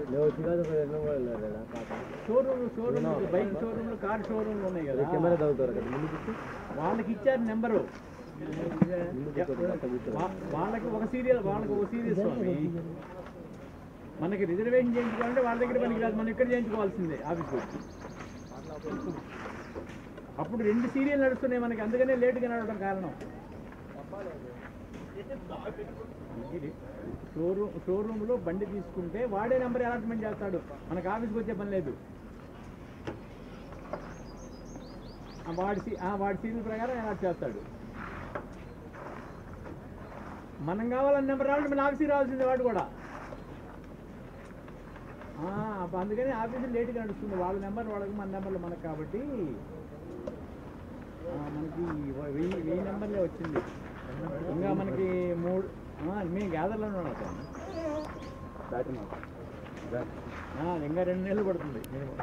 నేను వచ్చి కాదు ఒక రెండు కూడా వెళ్ళారు కదా పాత షోరూమ్ షోరూమ్ బైక్ షోరూమ్లు కార్ షోరూమ్లు ఉన్నాయి కదా కెమెరా తగ్గుతారు కదా ముందు కూర్చో వాళ్ళకి ఇచ్చారు నెంబరు ముందు కూర్చో అట్లా కూర్చో వా- వాళ్ళకి ఒక సీరియల్ వాళ్ళకి ఒక సీరియల్ స్వామి మనకి రిజర్వేషన్ చేయించుకోవాలంటే వాళ్ళ దగ్గర పనికి రాదు మనం ఇక్కడ చేయించుకోవాల్సిందే ఆఫీస్కి వచ్చి అప్పుడు రెండు సీరియల్ నడుస్తున్నాయి మనకి అందుకనే లేటుగా నడవడం కారణం షోరూమ్ షోరూంలో బండి తీసుకుంటే వాడే నెంబర్ అలాట్మెంట్ చేస్తాడు మనకు ఆఫీస్కి వచ్చే పని లేదు ఆ వాడి సీ- ఆ వాడి సీరియల్ ప్రకారం అలాట్ చేస్తాడు మనం కావాలన్న నెంబర్ రావాలంటే మన ఆఫీస్కి రావాల్సిందే వాడు కూడా ఆ, అప్పుడు అందుకని ఆఫీసు లేట్గా నడుస్తుంది వాళ్ళ నెంబర్ వాళ్ళకి మన నెంబర్లు మనకు కాబట్టి ఆ, మనకి వెయ్యి వెయ్యి నెంబర్లే వచ్చింది ఇంకా మనకి మూడు ఆ, మేము గ్యాదర్లోనే ఉన్నాం సార్ దాటి మాకు ఆ, ఇంకా రెండు నెలలు పడుతుంది minimum.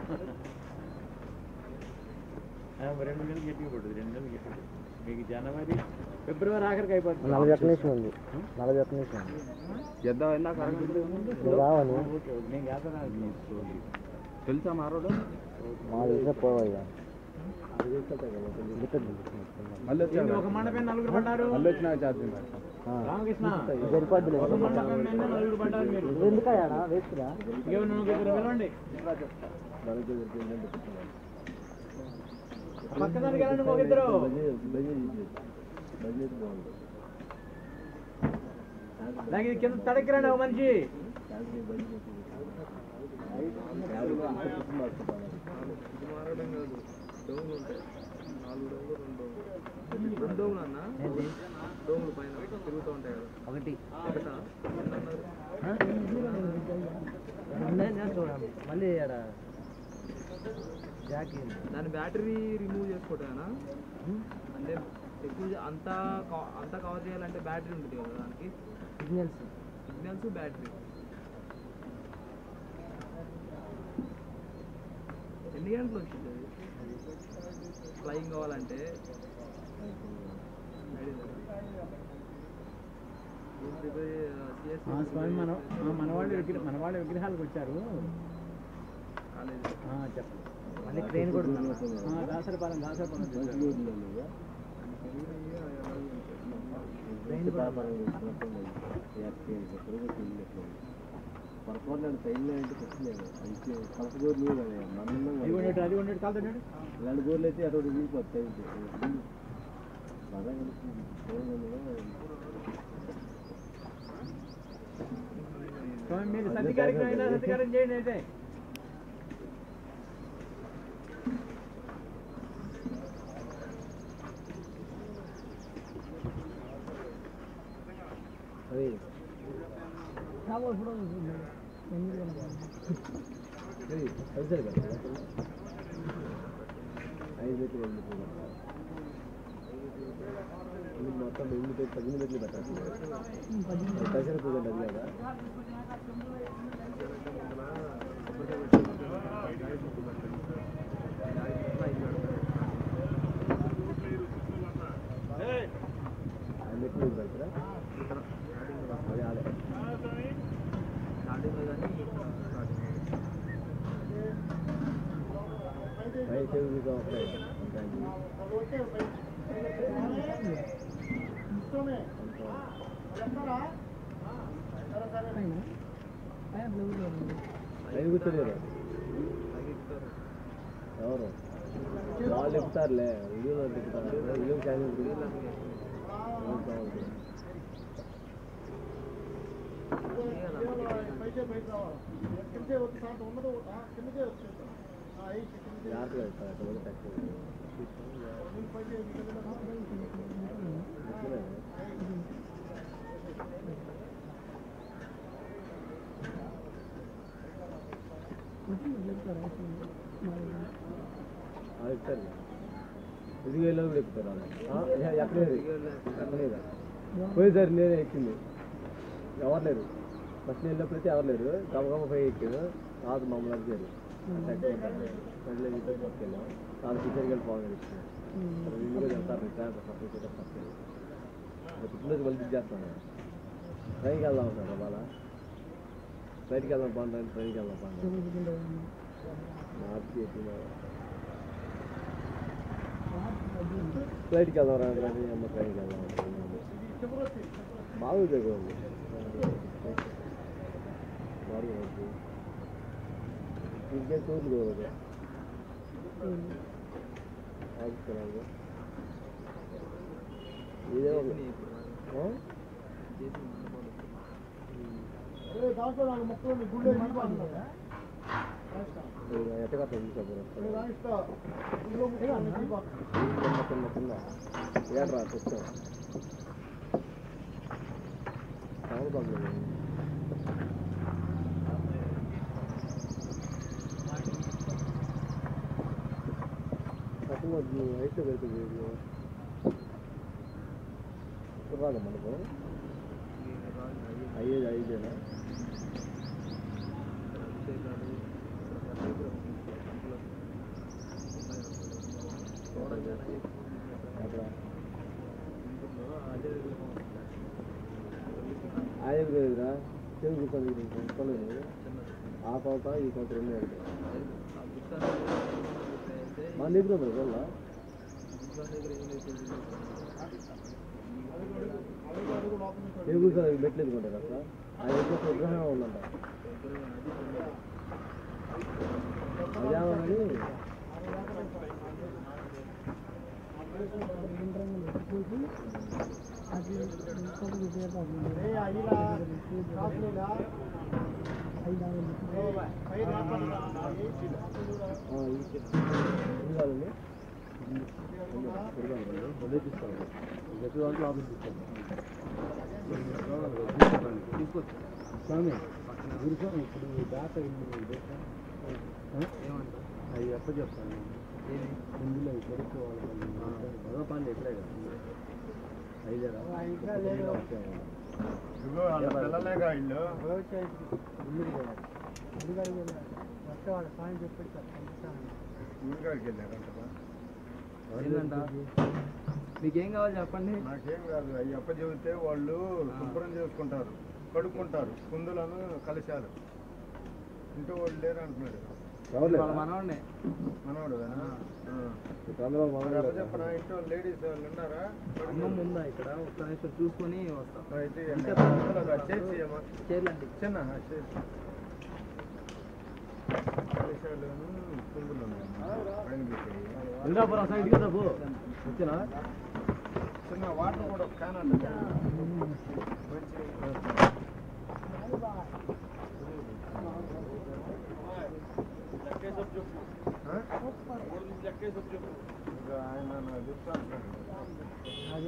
ఆ, రెండు నెలలు గట్టిగా పడుతుంది రెండు నెలలు గట్టిగా మీకు జనవరి ఫిబ్రవరి ఆఖరికి అయిపోతుంది నలభై ఒక్క నిమిషం ఉంది నలభై ఒక్క నిమిషం ఉంది చేద్దాం ఇందాక నువ్వు రావని ఓకే, నేను గ్యాదర్ తెలుసా మారోడు మా దగ్గర పోవయ్యా మళ్ళీ ఏంది ఒక మండపం నలుగురు పడ్డారు మళ్ళీ వచ్చినా ఛార్జింగ్ రామకృష్ణ సరిపోద్దులే ఒక మండపం మీద నలుగురు పడ్డారు మీరు ఎందుకయ్యాడా వేస్తురా ఇంకేమైనా నువ్వు ఇద్దరు వెళ్ళండి పక్కదానికి వెళ్ళండి ఒక ఇద్దరు నాకు ఇది కింద తడక్కిరండి ఒక మనిషి ఒకటి చూడండి మళ్ళీ ఆడ జాకీ దాని బ్యాటరీ రిమూవ్ చేసుకోవటమేనా అంటే ఎక్కువ అంతా కవ- అంతా కవర్ చేయాలంటే బ్యాటరీ ఉంటుంది కదా దానికి సిగ్నల్స్ సిగ్నల్స్ బ్యాటరీ ఎన్ని గంటలు వచ్చింది అది ఫ్లయింగ్ కావాలంటే ఆ, స్వామి మన ఆ, మనవాళ్ళ విగ్రహ మనవాళ్ళ విగ్రహాలకు వచ్చారు కాలేజ్ ఆ, చెప్పండి మళ్ళీ ట్రైన్ కూడా ఆ, దాసరిపాలెం దాసరిపాలెం చూశారు. పొరపాటు ట్రైన్లో అంటే తెచ్చలేదు అయితే కలపగోరు నువ్వు కదా అది నన్ను ఉండేటు అది ఉండేటు కాదు ఉండేటు ఇలాంటి గోర్లు అయితే అటు దిగిపోతాయి బాగా కలుస్తుంది స్వామి మీరు సత్య కార్యక్రమం అయినా సత్యకారం చేయండి అయితే అది అది కలిసారు కదా ఐదు మెట్లు ఎనిమిది మెట్లు ఇది మొత్తం ఎనిమిది మెట్లు పద్దెనిమిది మెట్లు పెట్టాలి కలిసిన పూజ అది కదా ఆ మెట్లు ఇది పెడతారా అది ఆడే స్టార్టింగ్ కానీ పై చెవులుగా ఒకటే ఉంటాయి ఐదు కూర్చోలేరు ఎవరు వాళ్ళు ఎక్కుతారులే వీడియోలో ఎక్కుతారు వీడియో ఛానల్ జాగ్రత్తగా ఎక్కుతారు అక్కడ కూడా తక్కువ నిజమే. ఆ, ఎక్కుతారు ఇది వేలో కూడా ఎక్కుతారు వాళ్ళు ఆ, ఏ- ఎక్కలేదు ఎక్కలేదా పోయేసారి నేనే ఎక్కింది ఎవరు లేరు ఫస్ట్ నేను వెళ్ళినప్పుడైతే ఎవరు లేరు గమగమ పోయి ఎక్కాను రాదు మమ్మల్ని అడిగారు మళ్ళీ ఇద్దరు పట్టుకెళ్ళాం వాళ్ళు టీచర్కి వెళ్ళి ఫోన్ చేస్తున్నాను వీళ్ళు కూడా చెప్తారు ట్రాన్స్ఫర్ సపరేట్ సపరేట్ పుట్టినరోజు మళ్ళీ చేస్తాను ట్రైన్కి వెళ్దాం సార్ బాలా ఫ్లైట్కి వెళ్దాం పండు అంటే ట్రైన్కి వెళ్దాం పండు మార్చి చెప్పిందా ఫ్లైట్కి వెళ్దాం రా అంటే అమ్మ ట్రైన్కి వెళ్దాం బాగుంది బాగుంది బాగుంది ఇంకే చూడదు కదా ఆగుతున్నాను ఇదే ఒక ఆ? ఇది ఎట్ట కట్ట చూసా కింద కింద కింద ఏడ్రా కూర్చో సౌండ్ బాగుంది తక్కువ హైట్ పెడుతుంది రాదు మనకు అయ్యేది ఐదేనా అట్లా ఆయన లేదురా చెవి కూర్చొని కొనుక్కోలేదు ఆ కోత ఈ కోత రెండు ఉంటాయి మన దగ్గర ఉంది కొల్ల చెవి కూర్చొని మెట్లు ఎదుకుంటారు అట్లా ఆయన ఎక్కువ విగ్రహం ఉందంట అదేమని కాదండి వదిలేపిస్తాను ఎటు దాంట్లో ఆఫీస్ తీసుకోవచ్చు స్వామి గురుస్వామి ఇప్పుడు దాట అవి ఎప్ప చెప్తాను ముందులో అవి కొడుకోవాలి భగవాన్ ఎక్కడే కదా ఐదేరా పిల్లలేగా ఇల్లు ఊరికాడికి వెళ్ళారంటరా ఏంటంట మీకేం కావాలి చెప్పండి నాకేం కాదు అవి అప్ప చెబితే వాళ్ళు శుభ్రం చేసుకుంటారు కడుక్కుంటారు కుందులను కలశాలు ఇంటి వాళ్ళు లేరు అంటున్నాడు ఎవరు వాళ్ళ మనవాడినే మనవాడు చంద్రబాబు మరి మామూలు అప్ప చెప్పనా ఇంట్లో లేడీస్ వాళ్ళు ఉన్నారా అమ్మమ్మ ఉందా ఇక్కడ ఒక్క నిమిషం చూసుకొని వస్తాం అయితే కుందులు చేసి అమ్మా. చేయాలండి చిన్న చేసి కలశాలను కుందులు ఉన్నాయమ్మా. పైన పెట్టేయి. ఇంద్రాపురం సైడ్కి రా పో వచ్చినా చిన్న వాటర్ కూడా క్యాన్ అంటే ఆయన నాకు చెప్తా అంటున్నాడు.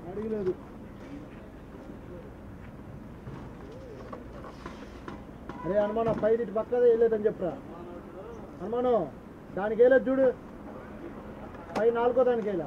అడిగలేదు అరే హనుమాన పై ఇటు పక్కదే వేయలేదని చెప్పరా హనుమాను దానికి వేయలేదు చూడు పై నాలుగో దానికి వేయలే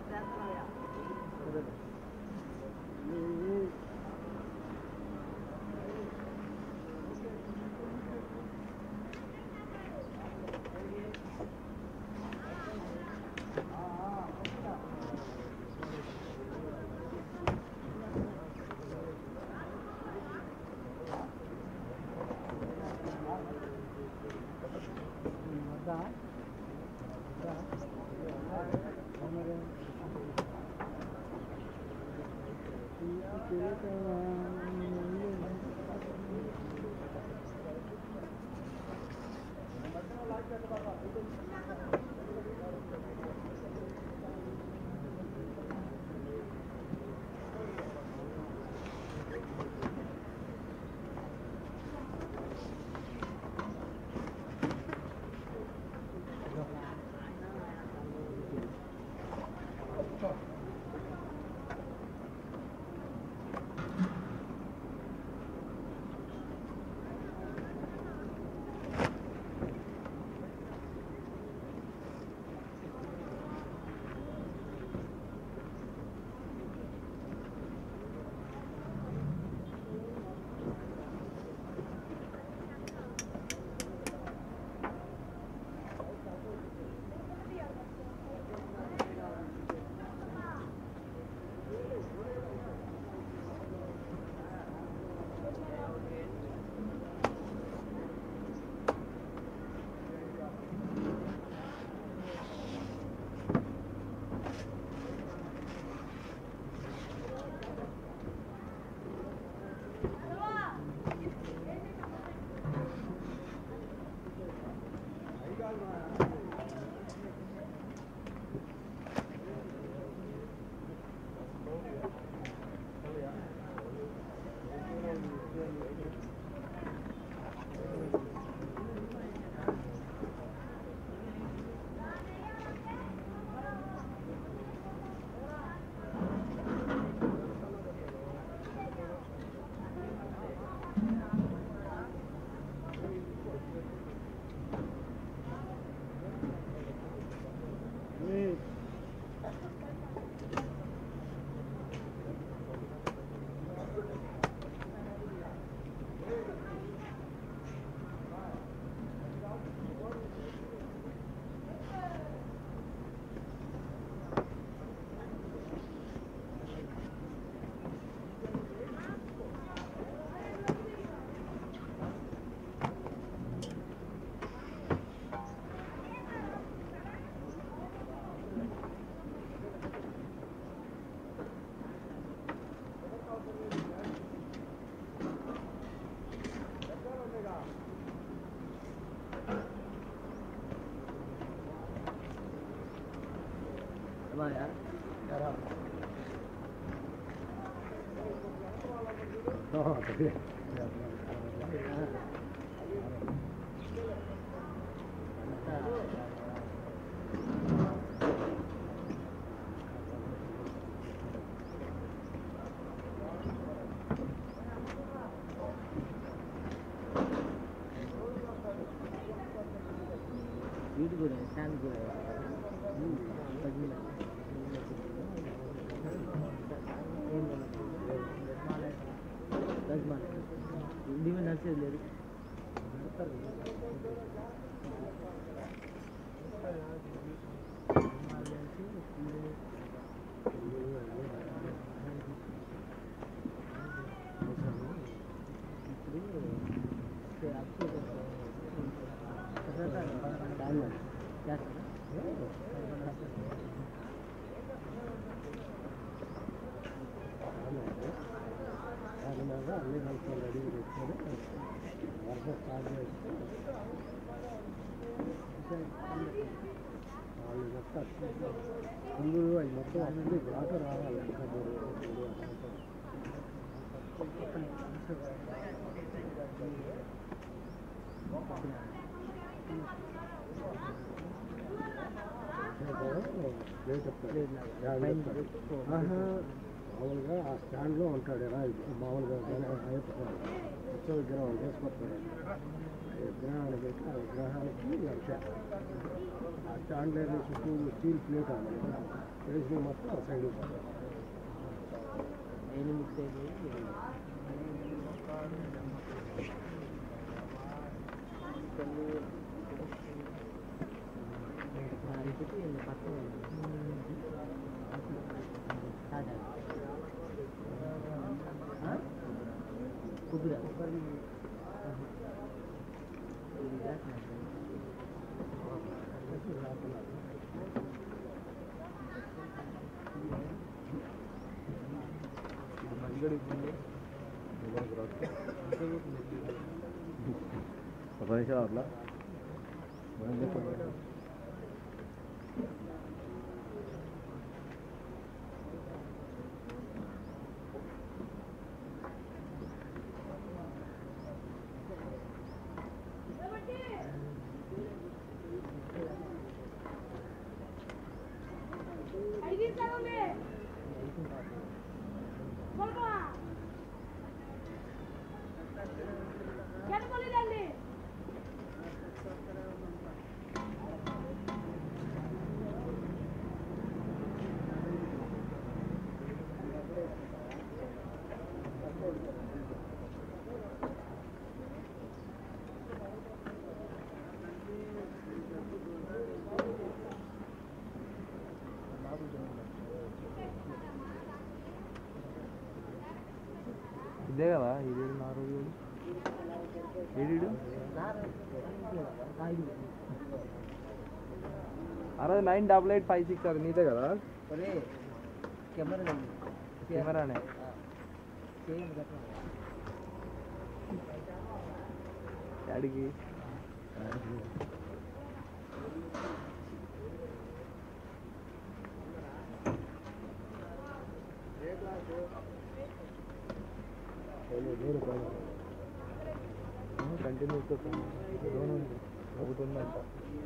వీటి కూడా ఫ్యాన్ కూడా ఇండిమే నడిచేది లేదు ముందు అవి మొత్తం అన్ని వాటర్ రావాలి ఇంకా మామూలుగా ఆ స్టాండ్లో ఉంటాడు ఎలా మామూలుగా గణ- అయ్యప్ప స్వామి ఉత్సవ విగ్రహం చేసుకొస్తాడు ఆ విగ్రహాన్ని పెట్టి ఆ విగ్రహానికి లక్ష ఆ స్టాండ్ లేదా చుట్టూ స్టీల్ ప్లేట్ అన్నమాట వేసి మొత్తం ఆ సైడ్ నేను మిక్స్ అయిపోయి ఒక నిమిషం అట్లా అడిగిస్తానండి కొడుకు గడపలేదండి ఇదే కదా ఇది నా రోజు ఏడు అరే nine double eight five six అది నీదే కదా కెమెరానే డాడీకి కంటిన్యూస్ ఒకటి ఉందంట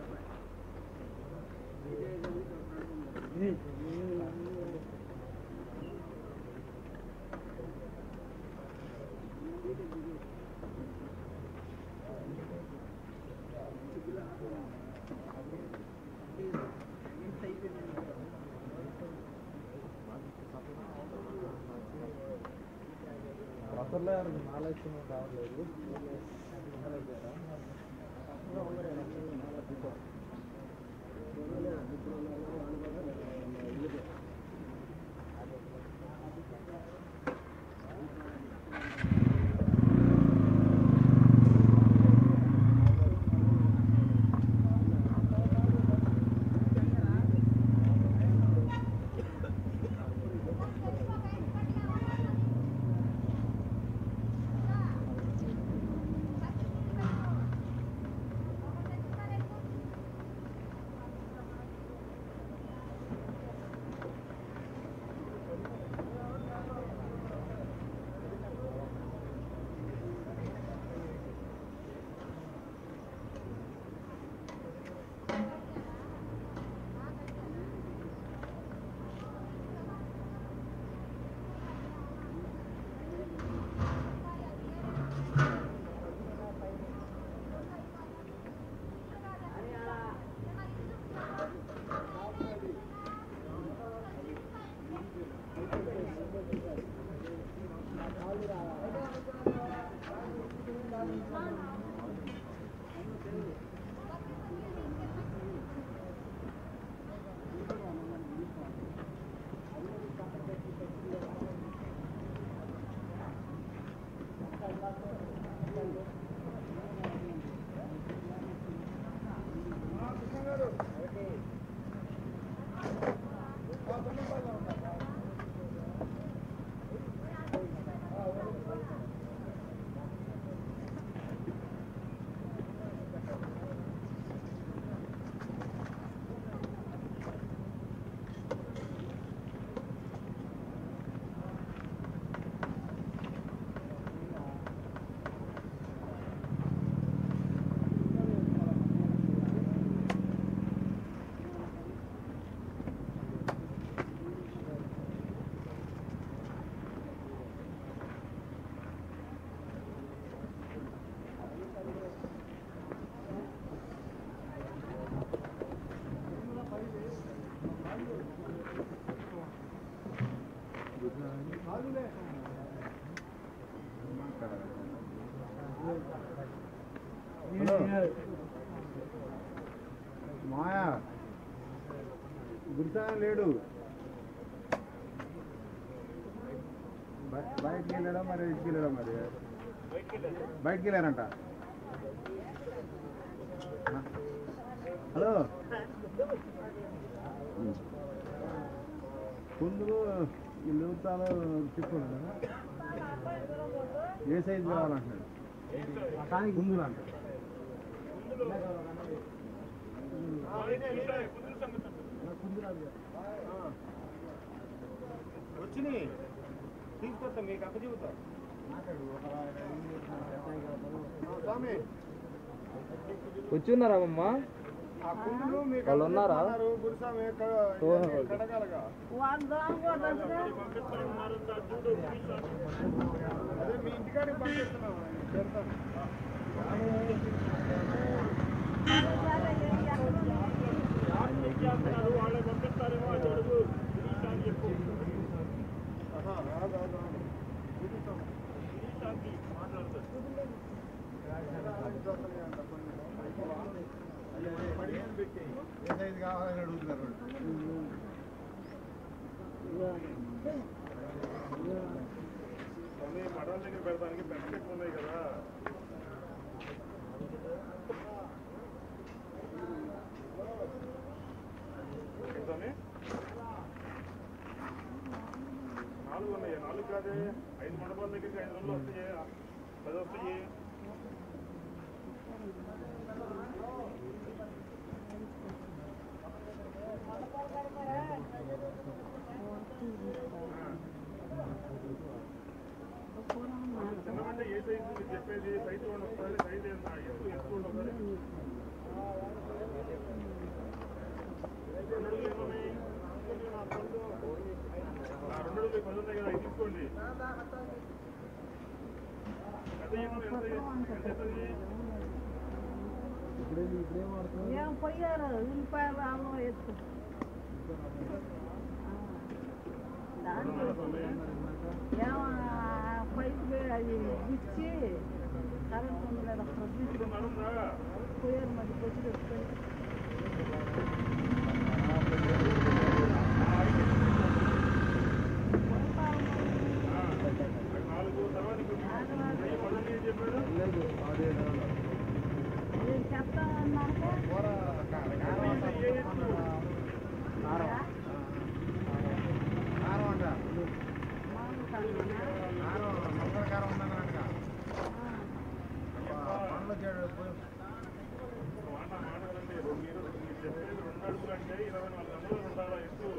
అసలు ఆలోచన కావట్లేదు మాయా గురిసాన లేడు బయ- బయటికి వెళ్ళాడా మరి ఇంటికి వెళ్ళాడా మరి బయటికి వెళ్ళారంట హలో కుందులు ఇల్లు తాను చెప్పుకోండి ఏ సైజు కావాలంటున్నాడు కుందులు అంట వచ్చినాయి తీసుకొస్తాం మీకు అప్ప చెబుతాం స్వామి వచ్చి ఉన్నారా అమ్మ ఆ కుందులు మీకు వాళ్ళు ఉన్నారా? అప్పచెప్పమన్నారు, గురుస్వామి క- ఓహో. ఇవన్నీ కడగాలగా అదే మీ ఇంటికాడికి పంపిస్తున్నాం పెడతాం ఆహా, రాదు, రాదు, రాదు. చూపిస్తాం. పదిహేను పెట్టేయి. ఏ సైజు కావాలని అడుగుతున్నారు వాళ్ళు. స్వామి మడల దగ్గర పెడతానికి పెద్ద ఎక్కువ ఉన్నాయి కదా ఏంటి స్వామి నాలుగు ఉన్నాయి నాలుగు కాదే ఐదు మండపాల దగ్గరికి ఐదు రోజులు వస్తాయి పది వస్తాయి చిన్నమంటే ఏ సైజు మీరు చెప్పేది సైజు చూడండి ఒకసారి సైజు ఎంత ఎత్తు ఎత్తు చూడండి ఒకసారి రెండు అడుగులు ఏమున్నాయి? ఆ, రెండు అడుగులు పది ఉన్నాయి కదా అవి తీసుకోండి పెద్ద ఏమన్నా ఎంత ఎంత ఎత్తది? ఏం పోయారు ఉల్లిపాయలు అల్లం వేసుకు దాంట్లో ఏమో పైకి పోయి అది గుచ్చి కరెంట్ ఉంది కదా అక్కడ గుచ్చి ఇప్పుడు నడుందా? పోయారు మరి పొచ్చి పెట్టుకొని ఆ, అవి నాలుగు తర్వాత ఇంకొక వెయ్యి పదండి ఏం చెప్పారు నేను చెప్తానన్నాక ఏ ఎత్తు? మామూలు కాదన్నా. మాట మాటలండి మీరు మీరు చెప్పేది రెండు అడుగులు అంటే ఇరవై నాలుగు వందలు ఉండాలా ఎత్తు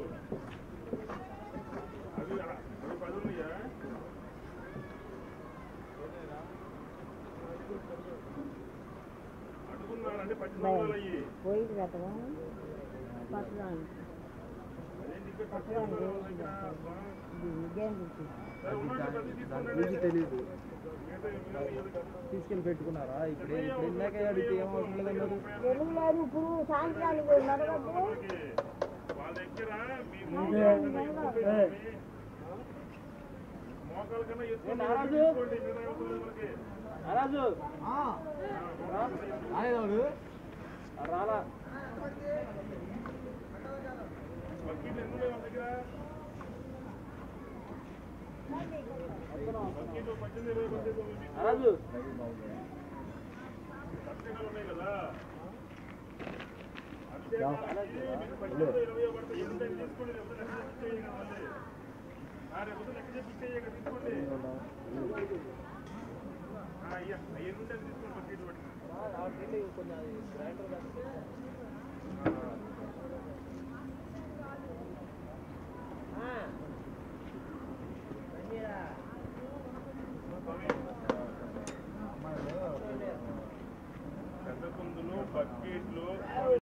అవి అవి పది ఉన్నాయా అడుగున్నారంటే పచ్చిమిరపకాయలు అయ్యి పోయింది కదా పట్టడానికి అదేంటి ఇక్కడ పచ్చిమిరపకాయలు వాళ్ళ దగ్గర? ఇంకేం గుర్తు సరే, ఉన్నాడు కదా, తీసుకోండి. తెలీదు మిగతా మిగతా ఏది కాదు. తీసుకెళ్ళి పెట్టుకున్నారా ఇప్పుడు ఇప్పుడు ఇందాక అడిగితే ఏం అవసరం లేదన్నారు తెలుగులేదు ఇప్పుడు సాయంత్రానికి నడవద్దు మనకి వాళ్ళ దగ్గర మీ మోకాలు కన్నా ఎక్కువ ఉంటుంది. మోకాలు కన్నా ఎక్కువ తీసుకోండి మిగతా అవుతుంది మనకి రాజు రాలేదాడు రాలా బకీట్లు ఎన్ని ఉన్నాయి వాళ్ళ దగ్గర బకీట్లు పద్దెనిమిది ఇరవై పద్దెనిమిది తొమ్మిది రాజు పచ్చకాలు ఉన్నాయి కదా అంతేకాదు, మీకు పద్దెనిమిది ఇరవై పడితే ఎన్ని ఉంటాయి తీసుకోండి లేకపోతే లెక్క చెప్పి ఇచ్చేయండి కదా మళ్ళీ. ఆ, రేపు లెక్క చెప్పి ఇచ్చేయండి తీసుకోండి ఆ, అయ్యా అయ్యి ఎన్ని ఉంటాయి తీసుకోండి బకీట్లు పట్టుకుని కొంచెం గ్రైండర్